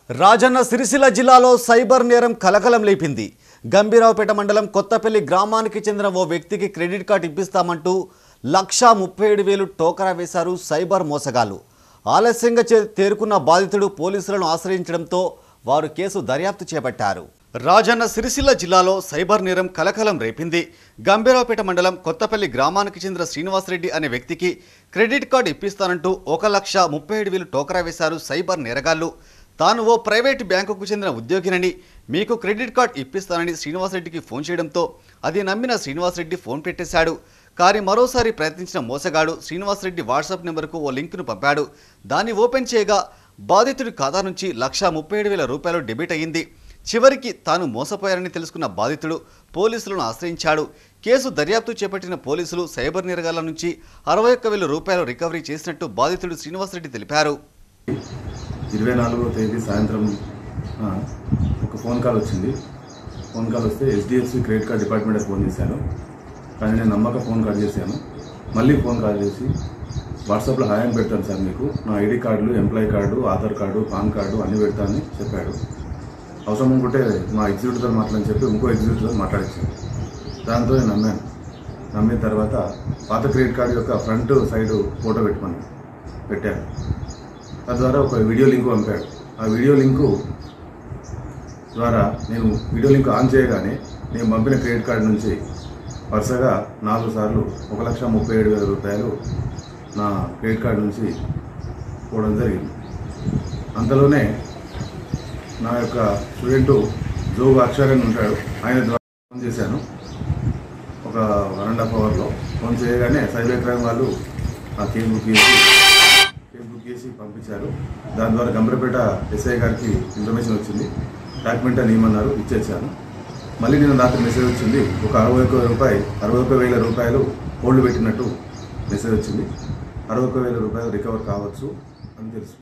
రాజన్న సిరిసిల్ల జిల్లాలో సైబర్ నేరం కలకలం లేపింది గంభీరావుపేట మండలం కొత్తపల్లి గ్రామానికి చెందిన ఓ వ్యక్తికి క్రెడిట్ కార్డు ఇప్పిస్తామంటూ లక్షా ముప్పై ఏడు వేలు టోకరా వేశారు సైబర్ మోసగాళ్లు ఆలస్యంగా చే- తేరుకున్న బాధితుడు పోలీసులను ఆశ్రయించడంతో వారు కేసు దర్యాప్తు చేపట్టారు రాజన్న సిరిసిల్ల జిల్లాలో సైబర్ నేరం కలకలం రేపింది గంభీరావుపేట మండలం కొత్తపల్లి గ్రామానికి చెందిన శ్రీనివాసరెడ్డి అనే వ్యక్తికి క్రెడిట్ కార్డు ఇప్పిస్తానంటూ ఒక లక్ష ముప్పై ఏడు వేలు టోకరా వేశారు సైబర్ నేరగాళ్లు తాను ఓ ప్రైవేటు బ్యాంకుకు చెందిన ఉద్యోగినని మీకు క్రెడిట్ కార్డ్ ఇప్పిస్తానని శ్రీనివాసరెడ్డికి ఫోన్ చేయడంతో అది నమ్మిన శ్రీనివాసరెడ్డి ఫోన్ పెట్టేశాడు కానీ మరోసారి ప్రయత్నించిన మోసగాడు శ్రీనివాసరెడ్డి వాట్సాప్ నెంబర్కు ఓ లింకును పంపాడు దాన్ని ఓపెన్ చేయగా బాధితుడి ఖాతా నుంచి లక్షా ముప్పై ఏడు వేల రూపాయలు డెబిట్ అయ్యింది చివరికి తాను మోసపోయారని తెలుసుకున్న బాధితుడు పోలీసులను ఆశ్రయించాడు కేసు దర్యాప్తు చేపట్టిన పోలీసులు సైబర్ నేరగాళ్ల నుంచి అరవై ఒక్క వేల రూపాయలు రికవరీ చేసినట్టు బాధితుడు శ్రీనివాసరెడ్డి తెలిపారు ఇరవై నాలుగో తేదీ సాయంత్రం ఆ, ఒక ఫోన్ కాల్ వచ్చింది ఫోన్ కాల్ వస్తే హెచ్డిఎఫ్సి క్రెడిట్ కార్డ్ డిపార్ట్మెంట్కి ఫోన్ చేశాను కానీ నేను నమ్మక ఫోన్ కాల్ చేశాను మళ్ళీ ఫోన్ కాల్ చేసి వాట్సాప్లో హాయం పెడతాను సార్ మీకు నా ఐడి కార్డులు employee card Aadhaar card PAN card అన్నీ పెడతానని చెప్పాడు అవసరం అనుకుంటే మా ఎగ్జిక్యూటివ్తో మాట్లాడని చెప్పి ఇంకో ఎగ్జిక్యూటివ్తో మాట్లాడించాను దాంతో నేను నమ్మాను నమ్మిన తర్వాత పాత క్రెడిట్ కార్డు యొక్క ఫ్రంట్ సైడ్ ఫోటో పెట్టుకుని పెట్టాను తద్వారా ఒక వీడియో లింక్ పంపాడు ఆ వీడియో లింకు ద్వారా నేను వీడియో లింక్ ఆన్ చేయగానే నేను పంపిన క్రెడిట్ కార్డు నుంచి వరుసగా నాలుగు సార్లు ఒక లక్ష ముప్పై ఏడు వేల రూపాయలు నా క్రెడిట్ కార్డు నుంచి పోవడం జరిగింది అంతలోనే నా యొక్క స్టూడెంట్ జోగు అక్షరన్ ఉంటాడు ఆయన ద్వారా ఫోన్ చేశాను ఒక వన్ అండ్ హాఫ్ అవర్లో ఫోన్ చేయగానే సైబర్ క్రైమ్ వాళ్ళు ఆ కేసు బుక్ చేసి కేసు బుక్ చేసి పంపించారు దాని ద్వారా గంభీరపేట ఎస్ఐ గారికి ఇన్ఫర్మేషన్ వచ్చింది డాక్యుమెంట్ అని ఇమ్మన్నారు ఇచ్చేసాను మళ్ళీ నేను రాత్రి మెసేజ్ వచ్చింది ఒక అరవై ఒక్క రూపాయి అరవై ఒక్క వేల రూపాయలు హోల్డ్ పెట్టినట్టు మెసేజ్ వచ్చింది అరవై ఒక్క వేల రూపాయలు రికవర్ కావచ్చు అని తెలుసు